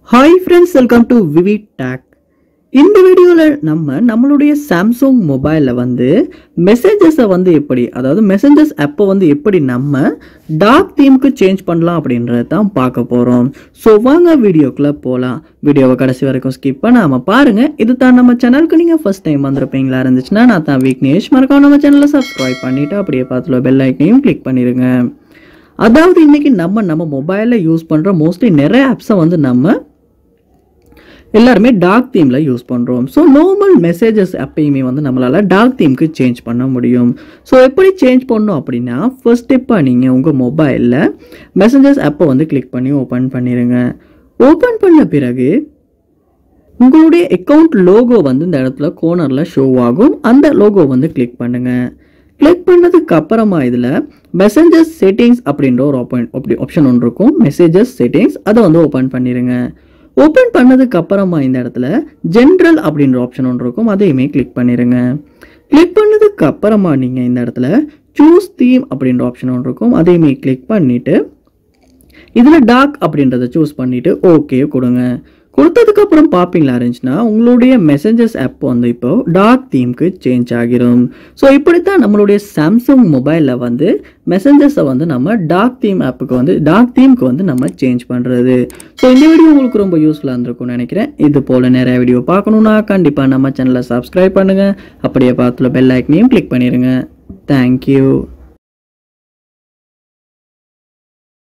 hi friends welcome to V V tech இந்த வீடியோவில் நம்ம நம்மளுடைய சாம்சங் மொபைலில் வந்து மெசேஜஸை வந்து எப்படி அதாவது மெசேஜஸ் ஆப்பை வந்து எப்படி நம்ம டார்க் தீமுக்கு சேஞ்ச் பண்ணலாம் அப்படின்றத தான் பார்க்க போகிறோம் ஸோ வாங்க வீடியோக்குள்ளே போகலாம் வீடியோவை கடைசி வரைக்கும் ஸ்கிப் பண்ணாமல் பாருங்கள் இது தான் நம்ம சேனலுக்கு நீங்கள் ஃபஸ்ட் டைம் வந்திருப்பீங்களா இருந்துச்சுன்னா நான் தான் விக்னேஷ் மறக்காம நம்ம சேனலை சப்ஸ்கிரைப் பண்ணிவிட்டு அப்படியே பார்த்துல பெல் ஐக்கனையும் கிளிக் பண்ணிடுங்க அதாவது இன்னைக்கு நம்ம நம்ம மொபைலில் யூஸ் பண்ணுற மோஸ்ட்லி நிறைய ஆப்ஸை வந்து நம்ம எல்லாருமே டார்க் தீமில் யூஸ் பண்ணுறோம் ஸோ நார்மல் மெசேஜஸ் எப்பயுமே வந்து நம்மளால் டார்க் தீம்க்கு சேஞ்ச் பண்ண முடியும் ஸோ எப்படி சேஞ்ச் பண்ணணும் அப்படின்னா ஃபர்ஸ்ட் ஸ்டெப்பாக நீங்கள் உங்கள் மொபைலில் மெசேஜஸ் ஆப்பை வந்து கிளிக் பண்ணி ஓப்பன் பண்ணிடுங்க ஓப்பன் பண்ண பிறகு உங்களுடைய அக்கௌண்ட் லோகோ வந்து இந்த இடத்துல கோனரில் ஷோ ஆகும் அந்த லோகோ வந்து கிளிக் பண்ணுங்கள் கிளிக் பண்ணதுக்கு அப்புறமா இதில் மெசேஜஸ் செட்டிங்ஸ் அப்படின்ற ஒரு ஓப்பன் அப்படி ஆப்ஷன் ஒன்று இருக்கும் மெசேஜஸ் செட்டிங்ஸ் அதை வந்து ஓப்பன் பண்ணிடுங்க ஓப்பன் பண்ணதுக்கு அப்புறமா இந்த இடத்துல ஜென்ரல் அப்படின்ற ஆப்ஷன் ஒன்று இருக்கும் அதையுமே கிளிக் பண்ணிடுங்க கிளிக் பண்ணதுக்கு அப்புறமா நீங்கள் இந்த இடத்துல சூஸ் தீம் அப்படின்ற ஆப்ஷன் ஒன்று இருக்கும் அதையுமே கிளிக் பண்ணிவிட்டு இதில் டார்க் அப்படின்றத சூஸ் பண்ணிவிட்டு ஓகே கொடுங்க கொடுத்ததுக்கு அப்புறம் பார்ப்பீங்களா இருந்துச்சுன்னா உங்களுடைய மெசேஜஸ் ஆப் வந்து இப்போ டார்க் தீம்க்கு சேஞ்ச் ஆகிரும் ஸோ இப்படித்தான் நம்மளுடைய சாம்சங் மொபைலில் வந்து மெசேஜஸை வந்து நம்ம டார்க் தீம் ஆப்புக்கு வந்து டார்க் தீம்க்கு வந்து நம்ம சேஞ்ச் பண்ணுறது ஸோ இந்த வீடியோ உங்களுக்கு ரொம்ப யூஸ்ஃபுல்லாக இருந்திருக்கும்னு நினைக்கிறேன் இது போல் நிறைய வீடியோ பார்க்கணுன்னா கண்டிப்பாக நம்ம சேனலை சப்ஸ்கிரைப் பண்ணுங்கள் அப்படியே பார்த்துல பெல் ஐக்கனையும் கிளிக் பண்ணிடுங்க தேங்க்யூ